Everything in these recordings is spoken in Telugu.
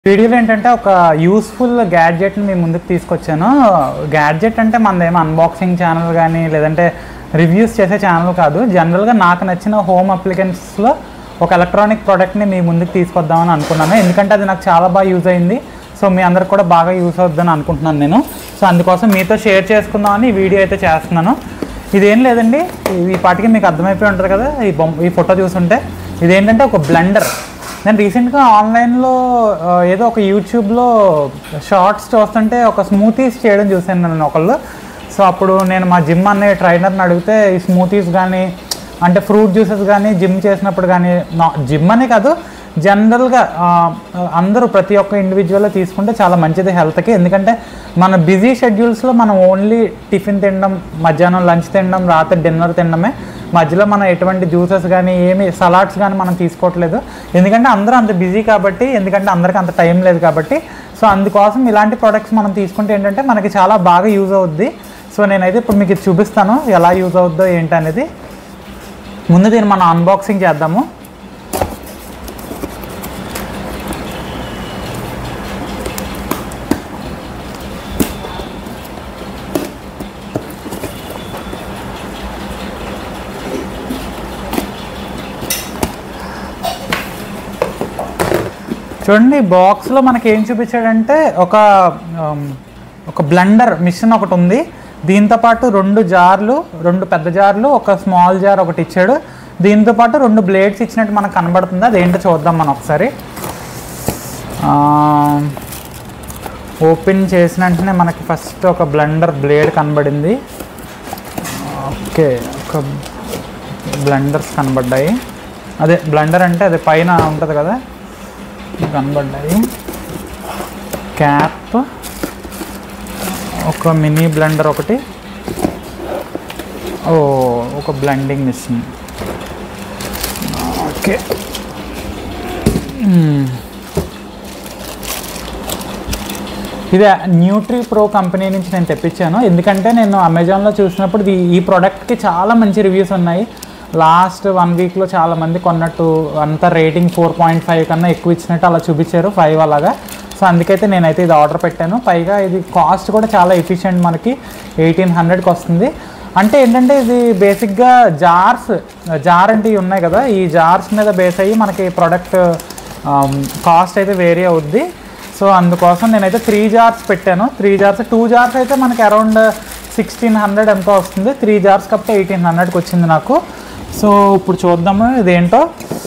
వీడియోలో ఏంటంటే ఒక యూస్ఫుల్ గ్యాడ్జెట్ని మీ ముందుకు తీసుకొచ్చాను గ్యాడ్జెట్ అంటే మనదేమో అన్బాక్సింగ్ ఛానల్ కానీ లేదంటే రివ్యూస్ చేసే ఛానల్ కాదు జనరల్గా నాకు నచ్చిన హోమ్ అప్లికెన్స్లో ఒక ఎలక్ట్రానిక్ ప్రోడక్ట్ని మీ ముందుకు తీసుకొద్దామని అనుకున్నాను ఎందుకంటే అది నాకు చాలా బాగా యూజ్ అయింది సో మీ అందరికి కూడా బాగా యూజ్ అవుద్దని అనుకుంటున్నాను నేను సో అందుకోసం మీతో షేర్ చేసుకుందామని ఈ వీడియో అయితే చేస్తున్నాను ఇదేం లేదండి ఈ పాటికి మీకు అర్థమైపోయి ఉంటుంది కదా ఈ బొమ్మ ఈ ఫోటో చూస్తుంటే ఇదేంటంటే ఒక బ్లెండర్ నేను రీసెంట్గా ఆన్లైన్లో ఆ, ఏదో ఒక యూట్యూబ్లో షార్ట్స్ చూస్తుంటే ఒక స్మూతీస్ చేయడం చూశాను నేను ఒకళ్ళు సో అప్పుడు నేను మా జిమ్ అనే ట్రైనర్ని అడిగితే ఈ స్మూతీస్ కానీ అంటే ఫ్రూట్ జ్యూసెస్ కానీ జిమ్ చేసినప్పుడు కానీ నా జిమ్ అనే కాదు జనరల్గా ఆ, అందరూ ప్రతి ఒక్క ఇండివిజువల్ తీసుకుంటే చాలా మంచిది హెల్త్కి ఎందుకంటే మన బిజీ షెడ్యూల్స్లో మనం ఓన్లీ టిఫిన్ తినడం మధ్యాహ్నం లంచ్ తినడం రాత్రి డిన్నర్ తినడమే మధ్యలో మనం ఎటువంటి జ్యూసెస్ కానీ ఏమి సలాడ్స్ కానీ మనం తీసుకోవట్లేదు ఎందుకంటే అందరూ అంత బిజీ కాబట్టి ఎందుకంటే అందరికీ అంత టైం లేదు కాబట్టి సో అందుకోసం ఇలాంటి ప్రోడక్ట్స్ మనం తీసుకుంటే ఏంటంటే మనకి చాలా బాగా యూజ్ అవుద్ది సో నేనైతే ఇప్పుడు మీకు ఇది చూపిస్తాను ఎలా యూజ్ అవుద్దో ఏంటనేది ముందు దీన్ని మనం అన్బాక్సింగ్ చేద్దాము చూడండి బాక్స్లో మనకి ఏం చూపించాడంటే ఒక ఆమ్, ఒక బ్లెండర్ మిషన్ ఒకటి ఉంది దీంతో పాటు రెండు జార్లు రెండు పెద్ద జార్లు ఒక స్మాల్ జార్ ఒకటి ఇచ్చాడు దీంతో పాటు రెండు బ్లేడ్స్ ఇచ్చినట్టు మనకు కనబడుతుంది అదేంటో చూద్దాం మనం ఒకసారి ఓపెన్ చేసిన వెంటనే మనకి ఫస్ట్ ఒక బ్లెండర్ బ్లేడ్ కనబడింది ఓకే ఒక బ్లెండర్స్ కనబడ్డాయి అదే బ్లెండర్ అంటే అదే పైన ఉంటుంది కదా కనబడ్డాయి క్యాప్ ఒక మినీ బ్లెండర్ ఒకటి ఓ ఒక బ్లెండింగ్ మిషన్ ఓకే మ్మ్. ఇది న్యూట్రీ ప్రో కంపెనీ నుంచి నేను తెప్పించాను ఎందుకంటే నేను అమెజాన్లో చూసినప్పుడు ఇది ఈ ప్రోడక్ట్కి చాలా మంచి రివ్యూస్ ఉన్నాయి లాస్ట్ వన్ వీక్లో చాలా మంది కొన్నట్టు అంత రేటింగ్ ఫోర్ పాయింట్ ఫైవ్ కన్నా ఎక్కువ ఇచ్చినట్టు అలా చూపించారు ఫైవ్ అలాగా సో అందుకైతే నేనైతే ఇది ఆర్డర్ పెట్టాను పైగా ఇది కాస్ట్ కూడా చాలా ఎఫిషియెంట్ మనకి ఎయిటీన్ హండ్రెడ్కి వస్తుంది అంటే ఏంటంటే ఇది బేసిక్గా జార్స్ జార్ అంటే ఇవి ఉన్నాయి కదా ఈ జార్స్ మీద బేస్ అయ్యి మనకి ప్రోడక్ట్ కాస్ట్ అయితే వేరీ అవుద్ది సో అందుకోసం నేనైతే త్రీ జార్స్ పెట్టాను త్రీ జార్స్ టూ జార్స్ అయితే మనకి అరౌండ్ సిక్స్టీన్ హండ్రెడ్ ఎంతో వస్తుంది త్రీ జార్స్ కాబట్టి ఎయిటీన్ హండ్రెడ్కి వచ్చింది నాకు సో ఇప్పుడు చూద్దాము ఇదేంటో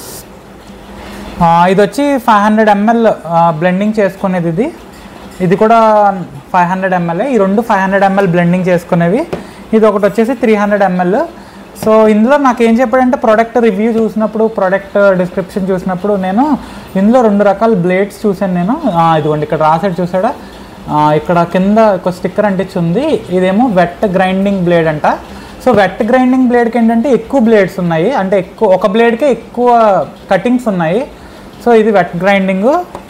ఆ, ఇది వచ్చి ఫైవ్ హండ్రెడ్ ఎంఎల్ బ్లెండింగ్ చేసుకునేది ఇది ఇది కూడా ఫైవ్ హండ్రెడ్ ఎంఎల్ ఈ రెండు ఫైవ్ హండ్రెడ్ ఎంఎల్ బ్లెండింగ్ చేసుకునేవి ఇది ఒకటి వచ్చేసి త్రీ హండ్రెడ్ ఎంఎల్ సో ఇందులో నాకు ఏం చెప్పాడంటే ప్రోడక్ట్ రివ్యూ చూసినప్పుడు ప్రోడక్ట్ డిస్క్రిప్షన్ చూసినప్పుడు నేను ఇందులో రెండు రకాల బ్లేడ్స్ చూశాను నేను ఆ, ఇదిగోండి ఇక్కడ రాసాడు చూసాడా ఆ, ఇక్కడ కింద ఒక స్టిక్కర్ అంటించి ఉంది ఇదేమో వెట్ గ్రైండింగ్ బ్లేడ్ అంట సో వెట్ గ్రైండింగ్ బ్లేడ్కి ఏంటంటే ఎక్కువ బ్లేడ్స్ ఉన్నాయి అంటే ఎక్కువ ఒక బ్లేడ్కే ఎక్కువ కటింగ్స్ ఉన్నాయి సో ఇది వెట్ గ్రైండింగ్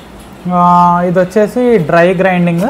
ఇది వచ్చేసి డ్రై గ్రైండింగ్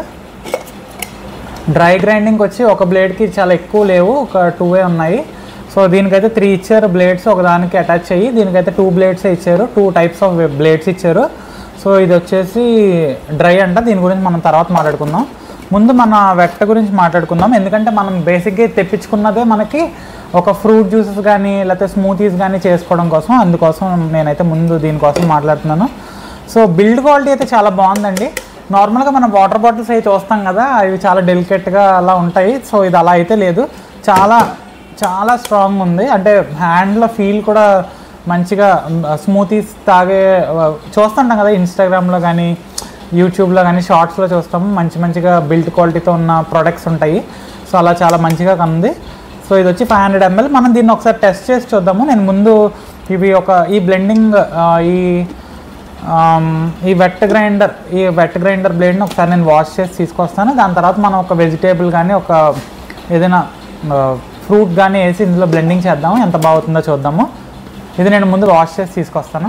డ్రై గ్రైండింగ్ వచ్చి ఒక బ్లేడ్కి చాలా ఎక్కువ లేవు ఒక టూవే ఉన్నాయి సో దీనికైతే త్రీ ఇచ్చారు బ్లేడ్స్ ఒకదానికి అటాచ్ అయ్యి దీనికైతే టూ బ్లేడ్స్ ఇచ్చారు టూ టైప్స్ ఆఫ్ బ్లేడ్స్ ఇచ్చారు సో ఇది వచ్చేసి డ్రై అంట దీని గురించి మనం తర్వాత మాట్లాడుకుందాం ముందు మన వెట్ట గురించి మాట్లాడుకుందాం ఎందుకంటే మనం బేసిక్గా తెప్పించుకున్నదే మనకి ఒక ఫ్రూట్ జ్యూసెస్ కానీ లేకపోతే స్మూతీస్ కానీ చేసుకోవడం కోసం అందుకోసం నేనైతే ముందు దీనికోసం మాట్లాడుతున్నాను సో బిల్డ్ క్వాలిటీ అయితే చాలా బాగుందండి నార్మల్గా మనం వాటర్ బాటిల్స్ అవి చూస్తాం కదా అవి చాలా డెలికేట్గా అలా ఉంటాయి సో ఇది అలా అయితే లేదు చాలా చాలా స్ట్రాంగ్ ఉంది అంటే హ్యాండ్లో ఫీల్ కూడా మంచిగా స్మూతీస్ తాగే ఆ, చూస్తుంటాం కదా ఇన్స్టాగ్రామ్లో కానీ యూట్యూబ్లో కానీ షార్ట్స్లో చూస్తాము మంచి మంచిగా బిల్డ్ క్వాలిటీతో ఉన్న ప్రొడక్ట్స్ ఉంటాయి సో అలా చాలా మంచిగా ఉంది సో ఇది వచ్చి ఫైవ్ హండ్రెడ్ ఎంఎల్ మనం దీన్ని ఒకసారి టెస్ట్ చేసి చూద్దాము నేను ముందు ఇవి ఒక ఈ బ్లెండింగ్ ఈ ఆమ్, ఈ వెట్ గ్రైండర్ ఈ వెట్ గ్రైండర్ బ్లేడ్ని ఒకసారి నేను వాష్ చేసి తీసుకొస్తాను దాని తర్వాత మనం ఒక వెజిటేబుల్ కానీ ఒక ఏదైనా ఫ్రూట్ కానీ వేసి ఇందులో బ్లెండింగ్ చేద్దాము ఎంత బాగుతుందో చూద్దాము ఇది నేను ముందు వాష్ చేసి తీసుకొస్తాను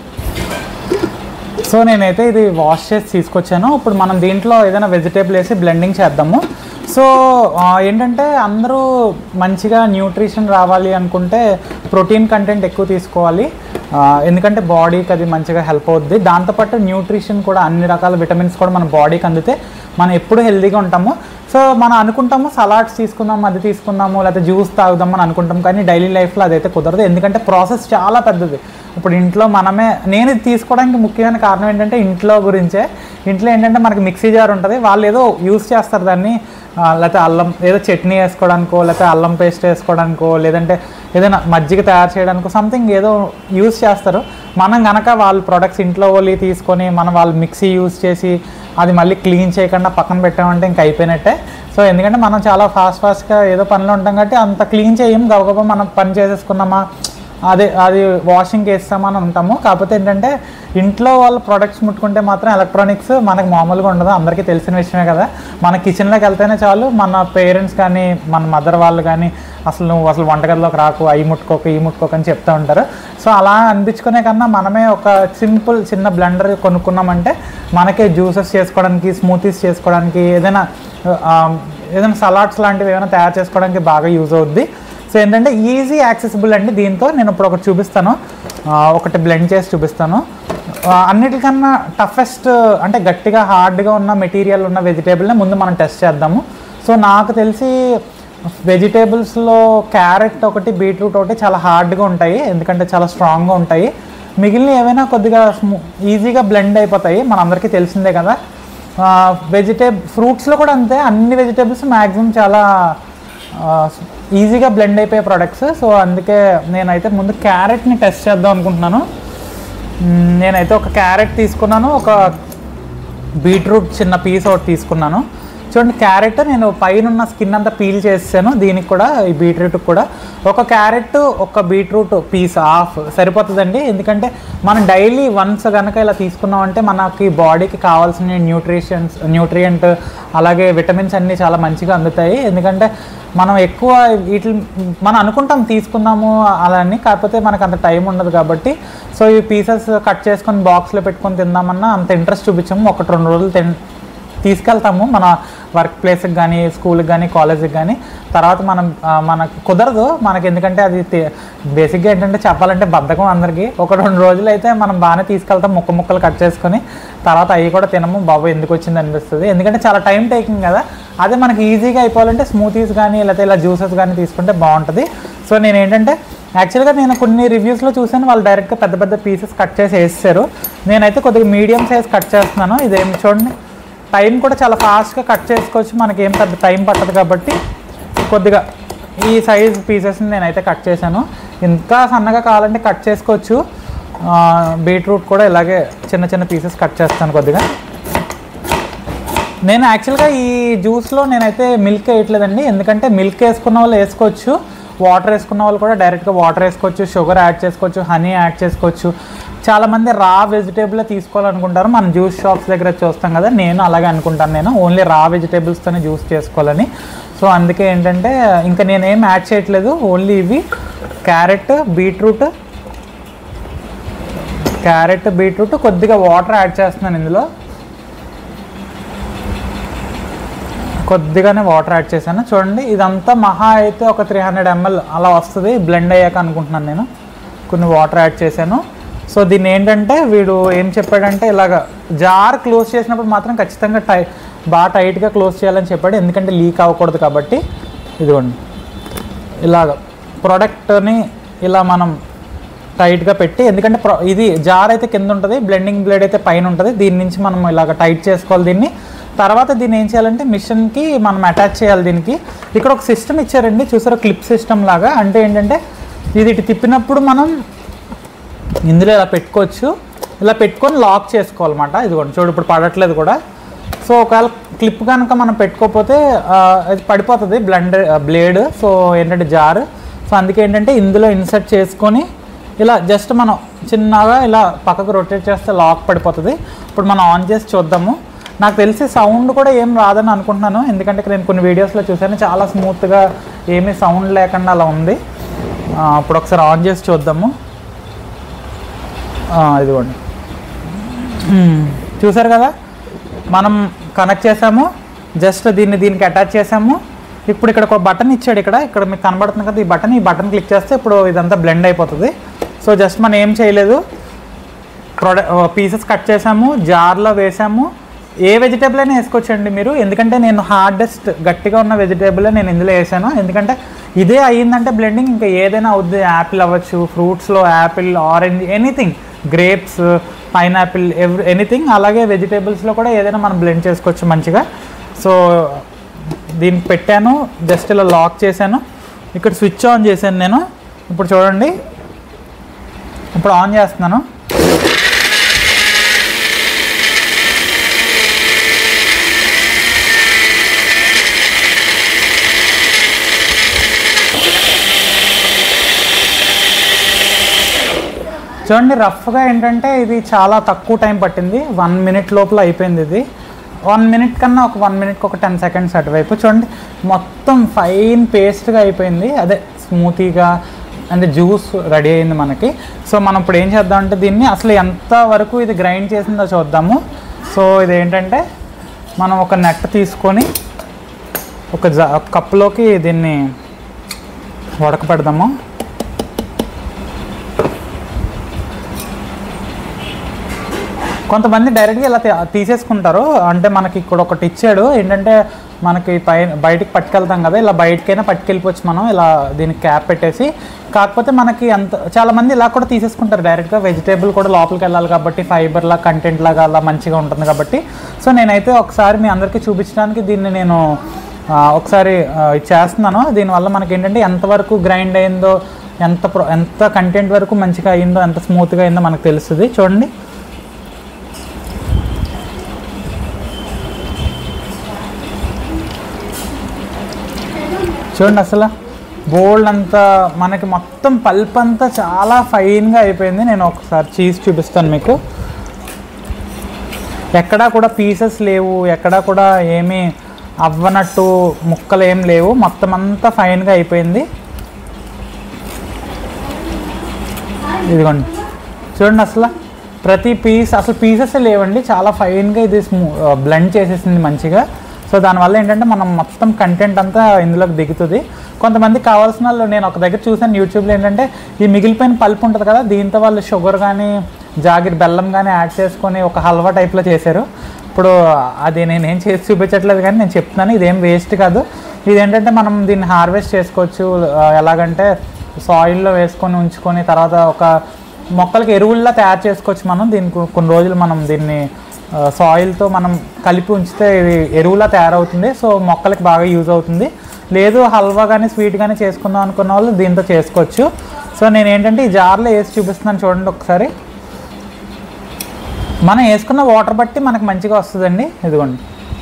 సో నేనైతే ఇది వాష్ చేసి తీసుకొచ్చాను ఇప్పుడు మనం దీంట్లో ఏదైనా వెజిటేబుల్ వేసి బ్లెండింగ్ చేద్దాము సో ఆ, ఏంటంటే అందరూ మంచిగా న్యూట్రిషన్ రావాలి అనుకుంటే ప్రోటీన్ కంటెంట్ ఎక్కువ తీసుకోవాలి ఆ, ఎందుకంటే బాడీకి అది మంచిగా హెల్ప్ అవుద్ది దాంతోపాటు న్యూట్రిషన్ కూడా అన్ని రకాల విటమిన్స్ కూడా మన బాడీకి అందితే మనం ఎప్పుడు హెల్తీగా ఉంటాము సో మనం అనుకుంటాము సలాడ్స్ తీసుకుందాం అది తీసుకుందాము లేకపోతే జ్యూస్ తాగుదాం అని అనుకుంటాం కానీ డైలీ లైఫ్లో అదైతే కుదరదు ఎందుకంటే ప్రాసెస్ చాలా పెద్దది ఇప్పుడు ఇంట్లో మనమే నేను ఇది తీసుకోవడానికి ముఖ్యమైన కారణం ఏంటంటే ఇంట్లో గురించే ఇంట్లో ఏంటంటే మనకి మిక్సీ జార్ ఉంటుంది వాళ్ళు ఏదో యూస్ చేస్తారు దాన్ని ఆ, లేకపోతే అల్లం ఏదో చట్నీ వేసుకోవడానికో లేకపోతే అల్లం పేస్ట్ వేసుకోవడానికో లేదంటే ఏదైనా మజ్జిగ తయారు చేయడానికో సంథింగ్ ఏదో యూస్ చేస్తారు మనం గనక వాళ్ళ ప్రొడక్ట్స్ ఇంట్లో వాళ్ళు తీసుకొని మనం వాళ్ళు మిక్సీ యూస్ చేసి అది మళ్ళీ క్లీన్ చేయకుండా పక్కన పెట్టామంటే ఇంక అయిపోయినట్టే సో ఎందుకంటే మనం చాలా ఫాస్ట్ ఫాస్ట్గా ఏదో పనిలో ఉంటాం కాబట్టి అంత క్లీన్ చేయం గబగబా మనం పని చేసేసుకున్నామా అదే అది వాషింగ్కి వేస్తామని ఉంటాము కాకపోతే ఏంటంటే ఇంట్లో వాళ్ళ ప్రొడక్ట్స్ ముట్టుకుంటే మాత్రం ఎలక్ట్రానిక్స్ మనకు మామూలుగా ఉండదు అందరికీ తెలిసిన విషయమే కదా మన కిచెన్లోకి వెళ్తేనే చాలు మన పేరెంట్స్ కానీ మన మదర్ వాళ్ళు కానీ అసలు నువ్వు అసలు వంటగదిలోకి రాకు అవి ముట్టుకోక ఈ ముట్టుకోక అని చెప్తూ ఉంటారు సో అలా అనిపించుకునే కన్నా మనమే ఒక సింపుల్ చిన్న బ్లెండర్ కొనుక్కున్నామంటే మనకే జ్యూసెస్ చేసుకోవడానికి స్మూతీస్ చేసుకోవడానికి ఏదైనా ఆ, ఏదైనా సలాడ్స్ లాంటివి ఏమైనా తయారు చేసుకోవడానికి బాగా యూజ్ అవుద్ది సో ఏంటంటే ఈజీ యాక్సెసిబుల్ అండి దీంతో నేను ఇప్పుడు ఒకటి చూపిస్తాను ఆ, ఒకటి బ్లెండ్ చేసి చూపిస్తాను ఆ, అన్నిటికన్నా టఫెస్ట్ అంటే గట్టిగా హార్డ్గా ఉన్న మెటీరియల్ ఉన్న వెజిటేబుల్ని ముందు మనం టెస్ట్ చేద్దాము సో నాకు తెలిసి వెజిటేబుల్స్లో క్యారెట్ ఒకటి బీట్రూట్ ఒకటి చాలా హార్డ్గా ఉంటాయి ఎందుకంటే చాలా స్ట్రాంగ్గా ఉంటాయి మిగిలిన ఏవైనా కొద్దిగా స్మూ ఈజీగా బ్లెండ్ అయిపోతాయి మనందరికీ తెలిసిందే కదా వెజిటేబుల్ ఫ్రూట్స్లో కూడా అంతే అన్ని వెజిటేబుల్స్ మ్యాక్సిమం చాలా ఈజీగా బ్లెండ్ అయిపోయే ప్రొడక్ట్స్ సో అందుకే నేనైతే ముందు క్యారెట్ని టెస్ట్ చేద్దాం అనుకుంటున్నాను మ్మ్, నేనైతే ఒక క్యారెట్ తీసుకున్నాను ఒక బీట్రూట్ చిన్న పీస్ ఒకటి తీసుకున్నాను చూడండి క్యారెట్ నేను పైన ఉన్న స్కిన్ అంతా పీల్ చేసాను దీనికి కూడా ఈ బీట్రూట్కి కూడా ఒక క్యారెట్ ఒక బీట్రూట్ పీస్ హాఫ్ సరిపోతుందండి ఎందుకంటే మనం డైలీ వన్స్ కనుక ఇలా తీసుకున్నామంటే మనకి బాడీకి కావాల్సిన న్యూట్రిషన్స్ న్యూట్రియంట్ అలాగే విటమిన్స్ అన్నీ చాలా మంచిగా అందుతాయి ఎందుకంటే మనం ఎక్కువ వీటి మనం అనుకుంటాం తీసుకుందాము అలా అని కాకపోతే మనకు అంత టైం ఉండదు కాబట్టి సో ఈ పీసెస్ కట్ చేసుకొని బాక్స్లో పెట్టుకొని తిందామన్నా అంత ఇంట్రెస్ట్ చూపించాము ఒకటి రెండు రోజులు తిన్ తీసుకెళ్తాము మన వర్క్ ప్లేస్కి కానీ స్కూల్కి కానీ కాలేజ్కి కానీ తర్వాత మనం ఆ, మనకు కుదరదు మనకి ఎందుకంటే అది బేసిక్గా ఏంటంటే చెప్పాలంటే బద్ధకం అందరికీ ఒక రెండు రోజులు అయితే మనం బాగానే తీసుకెళ్తాం ముక్క ముక్కలు కట్ చేసుకొని తర్వాత అవి కూడా తినము బాబు ఎందుకు వచ్చింది అనిపిస్తుంది ఎందుకంటే చాలా టైం టేకింగ్ కదా అదే మనకి ఈజీగా అయిపోవాలంటే స్మూతీస్ కానీ లేకపోతే ఇలా జ్యూసెస్ కానీ తీసుకుంటే బాగుంటుంది సో నేను ఏంటంటే యాక్చువల్గా నేను కొన్ని రివ్యూస్లో చూసాను వాళ్ళు డైరెక్ట్గా పెద్ద పెద్ద పీసెస్ కట్ చేసి వేస్తారు నేనైతే కొద్దిగా మీడియం సైజ్ కట్ చేస్తున్నాను ఇదేమి చూడండి టైం కూడా చాలా ఫాస్ట్గా కట్ చేసుకోవచ్చు మనకి ఏం పెద్ద టైం పట్టదు కాబట్టి కొద్దిగా ఈ సైజ్ పీసెస్ని నేనైతే కట్ చేశాను ఇంకా సన్నగా కావాలంటే కట్ చేసుకోవచ్చు ఆ, బీట్రూట్ కూడా ఇలాగే చిన్న చిన్న పీసెస్ కట్ చేస్తాను కొద్దిగా నేను యాక్చువల్గా ఈ జ్యూస్లో నేనైతే మిల్క్ వేయట్లేదండి ఎందుకంటే మిల్క్ వేసుకున్న వాళ్ళు వేసుకోవచ్చు వాటర్ వేసుకున్న వాళ్ళు కూడా డైరెక్ట్గా వాటర్ వేసుకోవచ్చు షుగర్ యాడ్ చేసుకోవచ్చు హనీ యాడ్ చేసుకోవచ్చు చాలామంది రా వెజిటేబుల్ తీసుకోవాలనుకుంటారు మనం జ్యూస్ షాప్స్ దగ్గర చూస్తాం కదా నేను అలాగే అనుకుంటాను నేను ఓన్లీ రా వెజిటేబుల్స్తోనే జ్యూస్ చేసుకోవాలని సో అందుకే ఏంటంటే ఇంకా నేనేం యాడ్ చేయట్లేదు ఓన్లీ ఇవి క్యారెట్ బీట్రూట్ క్యారెట్ బీట్రూట్ కొద్దిగా వాటర్ యాడ్ చేస్తున్నాను ఇందులో కొద్దిగానే వాటర్ యాడ్ చేశాను చూడండి ఇదంతా మహా అయితే ఒక త్రీ హండ్రెడ్ ఎంఎల్ అలా వస్తుంది బ్లెండ్ అయ్యాక అనుకుంటున్నాను నేను కొన్ని వాటర్ యాడ్ చేశాను సో దీన్ని ఏంటంటే వీడు ఏం చెప్పాడంటే ఇలాగ జార్ క్లోజ్ చేసినప్పుడు మాత్రం ఖచ్చితంగా టై బాగా టైట్గా క్లోజ్ చేయాలని చెప్పాడు ఎందుకంటే లీక్ అవ్వకూడదు కాబట్టి ఇదిగోండి ఇలాగ ప్రోడక్ట్ని ఇలా మనం టైట్గా పెట్టి ఎందుకంటే ప్రొ- ఇది జార్ అయితే కింద ఉంటుంది బ్లెండింగ్ బ్లేడ్ అయితే పైన ఉంటుంది దీని నుంచి మనం ఇలాగ టైట్ చేసుకోవాలి దీన్ని తర్వాత దీన్ని ఏం చేయాలంటే మిషన్కి మనం అటాచ్ చేయాలి దీనికి ఇక్కడ ఒక సిస్టమ్ ఇచ్చారండి చూసారా క్లిప్ సిస్టమ్ లాగా అంటే ఏంటంటే ఇది ఇటు తిప్పినప్పుడు మనం ఇందులో ఇలా పెట్టుకోవచ్చు ఇలా పెట్టుకొని లాక్ చేసుకోవాలన్నమాట ఇదిగోండి చూడు ఇప్పుడు పడట్లేదు కూడా సో ఒకవేళ క్లిప్ కనుక మనం పెట్టుకోకపోతే ఆ, అది పడిపోతుంది బ్లండర్ బ్లేడ్ సో ఏంటంటే జార్ సో అందుకే ఏంటంటే ఇందులో ఇన్సర్ట్ చేసుకొని ఇలా జస్ట్ మనం చిన్నగా ఇలా పక్కకు రొటేట్ చేస్తే లాక్ పడిపోతుంది ఇప్పుడు మనం ఆన్ చేసి చూద్దాము నాకు తెలిసి సౌండ్ కూడా ఏం రాదని అనుకుంటున్నాను ఎందుకంటే నేను కొన్ని వీడియోస్లో చూసాను చాలా స్మూత్గా ఏమీ సౌండ్ లేకుండా అలా ఉంది ఆ, ఇప్పుడు ఒకసారి ఆన్ చేసి చూద్దాము ఆ, ఇదిగోండి మ్మ్. చూసారు కదా మనం కనెక్ట్ చేసాము జస్ట్ దీన్ని దీనికి అటాచ్ చేసాము ఇప్పుడు ఇక్కడ ఒక బటన్ ఇచ్చాడు ఇక్కడ ఇక్కడ మీకు కనబడుతుంది కదా ఈ బటన్ ఈ బటన్ క్లిక్ చేస్తే ఇప్పుడు ఇదంతా బ్లెండ్ అయిపోతుంది సో జస్ట్ మనం ఏం చేయలేదు ప్రొడక్ట్ పీసెస్ కట్ చేసాము జార్లో వేసాము ఏ వెజిటేబుల్ అయినా వేసుకోవచ్చండి మీరు ఎందుకంటే నేను హార్డెస్ట్ గట్టిగా ఉన్న వెజిటేబుల్ నేను ఇందులో వేసాను ఎందుకంటే ఇదే అయ్యిందంటే బ్లెండింగ్ ఇంకా ఏదైనా అవుద్ది యాపిల్ అవ్వచ్చు ఫ్రూట్స్లో apple orange anything grapes pineapple every anything అలాగే వెజిటేబుల్స్లో కూడా ఏదైనా మనం బ్లెండ్ చేసుకోవచ్చు మంచిగా సో దీనికి పెట్టాను జస్ట్ ఇలా లాక్ చేశాను ఇక్కడ స్విచ్ ఆన్ చేశాను నేను ఇప్పుడు చూడండి ఇప్పుడు ఆన్ చేస్తున్నాను చూడండి రఫ్గా ఏంటంటే ఇది చాలా తక్కువ టైం పట్టింది వన్ మినిట్ లోపల అయిపోయింది ఇది వన్ మినిట్ కన్నా ఒక వన్ మినిట్కి ఒక టెన్ సెకండ్స్ అటువైపు చూడండి మొత్తం ఫైన్ పేస్ట్గా అయిపోయింది అదే స్మూతీగా అంటే జ్యూస్ రెడీ అయింది మనకి సో మనం ఇప్పుడు ఏం చేద్దామంటే దీన్ని అసలు ఎంత వరకు ఇది గ్రైండ్ చేసిందో చూద్దాము సో ఇది ఏంటంటే మనం ఒక నెట్ తీసుకొని ఒక జ ఒక కప్పులోకి దీన్ని ఉడకపెడదాము కొంతమంది డైరెక్ట్గా ఇలా తీ- తీసేసుకుంటారు అంటే మనకి ఇక్కడ ఒకటి ఇచ్చాడు ఏంటంటే మనకి పై బయటికి పట్టుకెళ్తాం కదా ఇలా బయటకైనా పట్టుకెళ్ళిపోవచ్చు మనం ఇలా దీనికి క్యాప్ పెట్టేసి కాకపోతే మనకి అంత చాలా మంది ఇలా కూడా తీసేసుకుంటారు డైరెక్ట్గా వెజిటేబుల్ కూడా లోపలికి వెళ్ళాలి కాబట్టి ఫైబర్ లా కంటెంట్ లాగా అలా మంచిగా ఉంటుంది కాబట్టి సో నేనైతే ఒకసారి మీ అందరికీ చూపించడానికి దీన్ని నేను ఆ, ఒకసారి ఆ, ఇది చేస్తున్నాను దీనివల్ల మనకి ఏంటంటే ఎంతవరకు గ్రైండ్ అయిందో ఎంత ప్రొ- ఎంత కంటెంట్ వరకు మంచిగా అయిందో ఎంత స్మూత్గా అయిందో మనకు తెలుస్తుంది చూడండి చూడండి అసలు బోల్డ్ అంతా మనకి మొత్తం పల్ప్ అంతా చాలా ఫైన్గా అయిపోయింది నేను ఒకసారి చీజ్ చూపిస్తాను మీకు ఎక్కడా కూడా పీసెస్ లేవు ఎక్కడా కూడా ఏమీ అవ్వనట్టు ముక్కలు ఏం లేవు మొత్తం అంతా ఫైన్గా అయిపోయింది ఇదిగోండి చూడండి అసలు ప్రతి పీస్ అసలు పీసెస్ లేవండి చాలా ఫైన్గా ఇది బ్లెండ్ చేసేసింది మంచిగా సో దానివల్ల ఏంటంటే మనం మొత్తం కంటెంట్ అంతా ఇందులోకి దిగుతుంది కొంతమంది కావాల్సిన వాళ్ళు నేను ఒక దగ్గర చూసాను యూట్యూబ్లో ఏంటంటే ఈ మిగిలిపోయిన పల్ప్ ఉంటుంది కదా దీంతో వాళ్ళు షుగర్ కానీ జాగిరి బెల్లం కానీ యాడ్ చేసుకొని ఒక హల్వా టైప్లో చేశారు ఇప్పుడు అది నేను ఏం చేసి చూపించట్లేదు కానీ నేను చెప్తున్నాను ఇదేం వేస్ట్ కాదు ఇదేంటంటే మనం దీన్ని హార్వెస్ట్ చేసుకోవచ్చు ఆ, ఎలాగంటే సాయిల్లో వేసుకొని ఉంచుకొని తర్వాత ఒక మొక్కలకి ఎరువుల్లా తయారు చేసుకోవచ్చు మనం దీనికి కొన్ని రోజులు మనం దీన్ని సాయిల్తో మనం కలిపి ఉంచితే ఇది ఎరువులా తయారవుతుంది సో మొక్కలకి బాగా యూజ్ అవుతుంది లేదు హల్వా కానీ స్వీట్ కానీ చేసుకుందాం అనుకున్న వాళ్ళు దీంతో చేసుకోవచ్చు సో నేను ఏంటంటే ఈ జార్లో వేసి చూపిస్తున్నాను చూడండి ఒకసారి మనం వేసుకున్న వాటర్ బట్టి మనకు మంచిగా వస్తుందండి ఇదిగోండి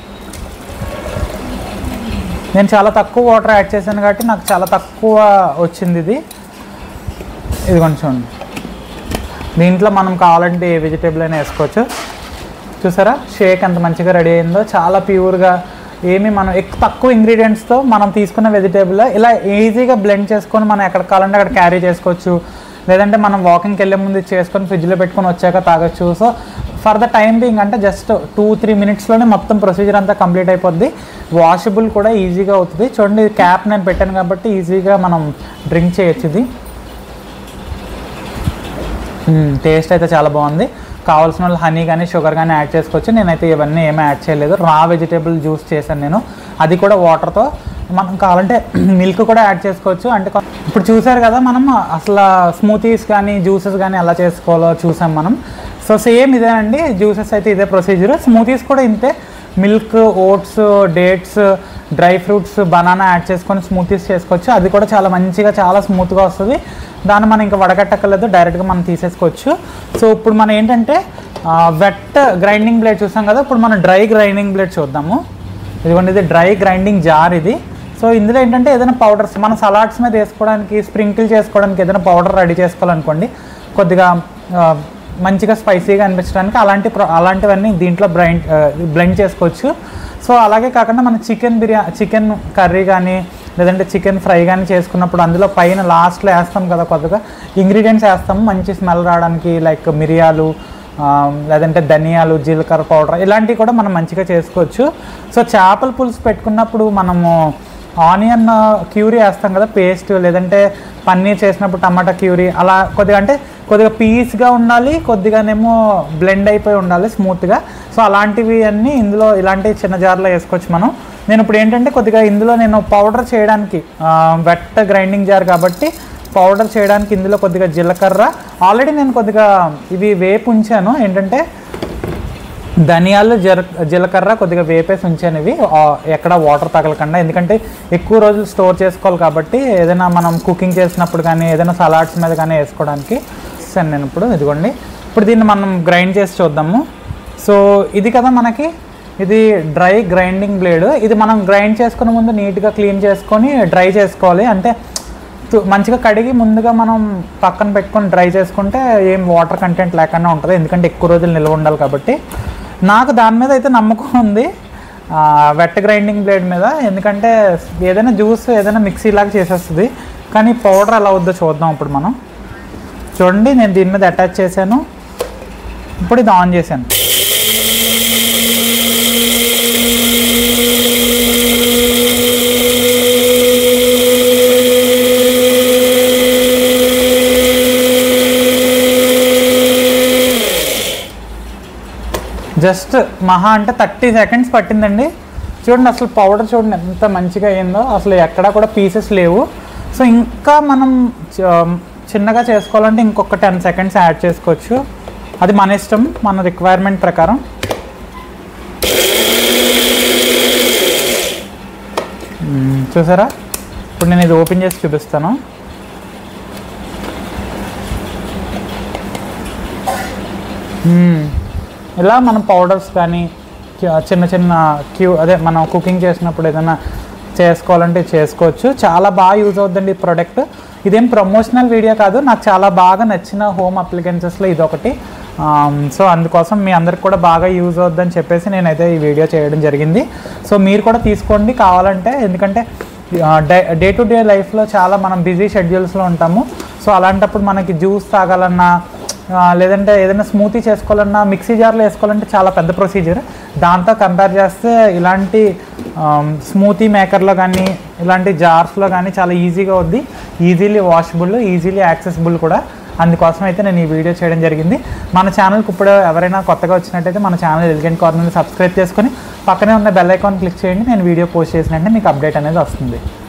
నేను చాలా తక్కువ వాటర్ యాడ్ చేశాను కాబట్టి నాకు చాలా తక్కువ వచ్చింది ఇది ఇదిగోండి చూడండి దీంట్లో మనం కావాలంటే ఏ వెజిటేబుల్ అయినా వేసుకోవచ్చు చూసారా షేక్ ఎంత మంచిగా రెడీ అయిందో చాలా ప్యూర్గా ఏమి మనం ఎక్కువ తక్కువ ఇంగ్రీడియంట్స్తో మనం తీసుకున్న వెజిటేబుల్ ఇలా ఈజీగా బ్లెండ్ చేసుకొని మనం ఎక్కడ కావాలంటే అక్కడ క్యారీ చేసుకోవచ్చు లేదంటే మనం వాకింగ్కి వెళ్ళే ముందు ఇది చేసుకొని ఫ్రిడ్జ్లో పెట్టుకొని వచ్చాక తాగొచ్చు so for the time being అంటే జస్ట్ టూ త్రీ మినిట్స్లోనే మొత్తం ప్రొసీజర్ అంతా కంప్లీట్ అయిపోద్ది వాషబుల్ కూడా ఈజీగా అవుతుంది చూడండి క్యాప్ నేను పెట్టాను కాబట్టి ఈజీగా మనం డ్రింక్ చేయొచ్చు ఇది టేస్ట్ అయితే చాలా బాగుంది కావాల్సిన వాళ్ళు హనీ కానీ షుగర్ కానీ యాడ్ చేసుకోవచ్చు నేనైతే ఇవన్నీ ఏమీ యాడ్ చేయలేదు రా వెజిటేబుల్ జ్యూస్ చేశాను నేను అది కూడా వాటర్తో మనం కావాలంటే మిల్క్ కూడా యాడ్ చేసుకోవచ్చు అంటే కొ- ఇప్పుడు చూసారు కదా మనం అసలు స్మూతీస్ కానీ జ్యూసెస్ కానీ ఎలా చేసుకోవాలో చూసాం మనం సో సేమ్ ఇదే అండి జ్యూసెస్ అయితే ఇదే ప్రొసీజర్ స్మూతీస్ కూడా ఇంతే milk oats dates dry fruits banana add చేసుకొని స్మూతీస్ చేసుకోవచ్చు అది కూడా చాలా మంచిగా చాలా స్మూత్గా వస్తుంది దాన్ని మనం ఇంకా వడగట్టక్కర్లేదు డైరెక్ట్గా మనం తీసేసుకోవచ్చు సో ఇప్పుడు మనం ఏంటంటే వెట్ గ్రైండింగ్ బ్లేడ్ చూసాం కదా ఇప్పుడు మనం డ్రై గ్రైండింగ్ బ్లేడ్ చూద్దాము ఇదిగోండి ఇది డ్రై గ్రైండింగ్ జార్ ఇది సో ఇందులో ఏంటంటే ఏదైనా పౌడర్స్ మన సలాడ్స్ మీద వేసుకోవడానికి స్ప్రింకిల్ చేసుకోవడానికి ఏదైనా పౌడర్ రెడీ చేసుకోవాలనుకోండి కొద్దిగా ఆ, మంచిగా స్పైసీగా అనిపించడానికి అలాంటి ప్ర- అలాంటివన్నీ దీంట్లో బ్రైండ్ బ్లెండ్ చేసుకోవచ్చు సో అలాగే కాకుండా మన చికెన్ బిర్యా చికెన్ కర్రీ కానీ లేదంటే చికెన్ ఫ్రై కానీ చేసుకున్నప్పుడు అందులో పైన లాస్ట్లో వేస్తాం కదా కొద్దిగా ఇంగ్రీడియంట్స్ వేస్తాము మంచి స్మెల్ రావడానికి లైక్ మిరియాలు ఆ, లేదంటే ధనియాలు జీలకర్ర పౌడర్ ఇలాంటివి కూడా మనం మంచిగా చేసుకోవచ్చు సో చేపల పులుసు పెట్టుకున్నప్పుడు మనము ఆనియన్ క్యూరీ వేస్తాం కదా పేస్ట్ లేదంటే పన్నీర్ చేసినప్పుడు టమాటా క్యూరీ అలా కొద్దిగా అంటే కొద్దిగా పీస్గా ఉండాలి కొద్దిగానేమో బ్లెండ్ అయిపోయి ఉండాలి స్మూత్గా సో అలాంటివి అన్నీ ఇందులో ఇలాంటి చిన్న జార్లో వేసుకోవచ్చు మనం నేను ఇప్పుడు ఏంటంటే కొద్దిగా ఇందులో నేను పౌడర్ చేయడానికి వెట్ గ్రైండింగ్ జార్ కాబట్టి పౌడర్ చేయడానికి ఇందులో కొద్దిగా జీలకర్ర ఆల్రెడీ నేను కొద్దిగా ఇవి వేపు ఉంచాను ఏంటంటే ధనియాలు జర జీలకర్ర కొద్దిగా వేపేసి ఉంచాను ఇవి ఆ, ఎక్కడ వాటర్ తగలకుండా ఎందుకంటే ఎక్కువ రోజులు స్టోర్ చేసుకోవాలి కాబట్టి ఏదైనా మనం కుకింగ్ చేసినప్పుడు కానీ ఏదైనా సలాడ్స్ మీద కానీ వేసుకోవడానికి ఇస్తాను నేను ఇప్పుడు ఇదిగోండి ఇప్పుడు దీన్ని మనం గ్రైండ్ చేసి చూద్దాము సో ఇది కదా మనకి ఇది డ్రై గ్రైండింగ్ బ్లేడ్ ఇది మనం గ్రైండ్ చేసుకునే ముందు నీట్గా క్లీన్ చేసుకొని డ్రై చేసుకోవాలి అంటే తు- మంచిగా కడిగి ముందుగా మనం పక్కన పెట్టుకొని డ్రై చేసుకుంటే ఏం వాటర్ కంటెంట్ లేకుండా ఉంటుంది ఎందుకంటే ఎక్కువ రోజులు నిల్వ ఉండాలి కాబట్టి నాకు దాని మీద అయితే నమ్మకం ఉంది వెట్ గ్రైండింగ్ బ్లేడ్ మీద ఎందుకంటే ఏదైనా జ్యూస్ ఏదైనా మిక్సీ లాగా చేసేస్తుంది కానీ పౌడర్ ఎలా అవుద్దో చూద్దాం ఇప్పుడు మనం చూడండి నేను దీని మీద అటాచ్ చేశాను ఇప్పుడు ఇది ఆన్ చేశాను జస్ట్ మహా అంటే థర్టీ సెకండ్స్ పట్టిందండి చూడండి అసలు పౌడర్ చూడండి ఎంత మంచిగా అయిందో అసలు ఎక్కడా కూడా పీసెస్ లేవు సో ఇంకా మనం చ- చిన్నగా చేసుకోవాలంటే ఇంకొక టెన్ సెకండ్స్ యాడ్ చేసుకోవచ్చు అది మన ఇష్టం మన రిక్వైర్మెంట్ ప్రకారం మ్మ్, చూసారా ఇప్పుడు నేను ఇది ఓపెన్ చేసి చూపిస్తాను మ్మ్. ఇలా మనం పౌడర్స్ కానీ కి- చిన్న చిన్న క్యూ అదే మనం కుకింగ్ చేసినప్పుడు ఏదైనా చేసుకోవాలంటే చేసుకోవచ్చు చాలా బాగా యూజ్ అవుతుందండి ఈ ప్రోడక్ట్ ఇదేం ప్రమోషనల్ వీడియో కాదు నాకు చాలా బాగా నచ్చిన హోమ్ అప్లికెన్సెస్లో ఇదొకటి సో అందుకోసం మీ అందరికి కూడా బాగా యూజ్ అవుద్దని చెప్పేసి నేనైతే ఈ వీడియో చేయడం జరిగింది సో మీరు కూడా తీసుకోండి కావాలంటే ఎందుకంటే డే డే టు డే లైఫ్లో చాలా మనం బిజీ షెడ్యూల్స్లో ఉంటాము సో అలాంటప్పుడు మనకి జ్యూస్ తాగాలన్నా ఆ, లేదంటే ఏదైనా స్మూతీ చేసుకోవాలన్నా మిక్సీ జార్లో వేసుకోవాలంటే చాలా పెద్ద ప్రొసీజర్ దాంతో కంపేర్ చేస్తే ఇలాంటి స్మూతీ మేకర్లో కానీ ఇలాంటి జార్స్లో కానీ చాలా ఈజీగా అవుద్ది ఈజీలీ వాషబుల్ ఈజీలీ యాక్సెసిబుల్ కూడా అందుకోసం అయితే నేను ఈ వీడియో చేయడం జరిగింది మన ఛానల్కి ఇప్పుడు ఎవరైనా కొత్తగా వచ్చినట్టయితే మన ఛానల్ ఎలిగెంట్ కార్నర్ని సబ్స్క్రైబ్ చేసుకొని పక్కనే ఉన్న బెల్ ఐకాన్ క్లిక్ చేయండి నేను వీడియో పోస్ట్ చేసినట్టే మీకు అప్డేట్ అనేది వస్తుంది